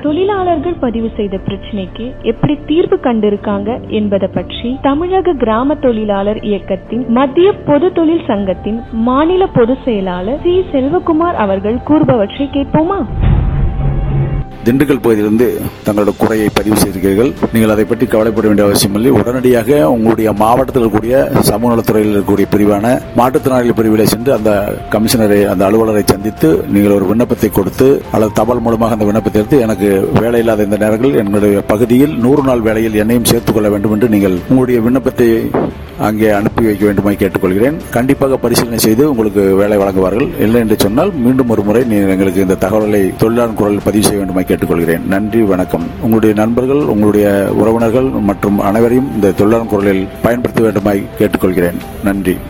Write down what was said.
தொழிலாளர்கள் பதிவு செய்த பிரச்சனைக்கு எப்படி தீர்வு கண்டிருக்காங்க என்பதை பற்றி தமிழக கிராம தொழிலாளர் இயக்கத்தின் மத்திய பொது தொழில் சங்கத்தின் மாநில பொதுச் செயலாளர் சி செல்வகுமார் அவர்கள் கூறுபவற்றை கேட்போமா திண்டுக்கல் பகுதியிலிருந்து தங்களோட குறையை பதிவு செய்திருக்கிறீர்கள் நீங்கள் அதை பற்றி கவலைப்பட வேண்டிய அவசியமில்லை உடனடியாக உங்களுடைய மாவட்டத்தில் இருக்கக்கூடிய சமூக நலத்துறையில் இருக்கக்கூடிய பிரிவான மாற்றுத்திறனாளிகள் பிரிவிலே சென்று அந்த கமிஷனரை அந்த அலுவலரை சந்தித்து நீங்கள் ஒரு விண்ணப்பத்தை கொடுத்து அல்லது தபால் மூலமாக அந்த விண்ணப்பத்தை எடுத்து எனக்கு வேலை இல்லாத இந்த நேரங்களில் எங்களுடைய பகுதியில் நூறு நாள் வேலையில் என்னையும் சேர்த்துக் கொள்ள வேண்டும் என்று நீங்கள் உங்களுடைய விண்ணப்பத்தை அங்கே அனுப்பி வைக்க வேண்டுமாய் கேட்டுக்கொள்கிறேன் கண்டிப்பாக பரிசீலனை செய்து உங்களுக்கு வேலை வழங்குவார்கள் இல்லை என்று சொன்னால் மீண்டும் ஒரு முறை நீங்கள் எங்களுக்கு இந்த தகவலை தொழிலாளர் குரல் பதிவு செய்ய வேண்டுமாய் கேட்டுக்கொள்கிறேன் நன்றி வணக்கம் உங்களுடைய நண்பர்கள் உங்களுடைய உறவினர்கள் மற்றும் அனைவரையும் இந்த தொழிலாளர் குரலில் பயன்படுத்த வேண்டுமாய் கேட்டுக்கொள்கிறேன் நன்றி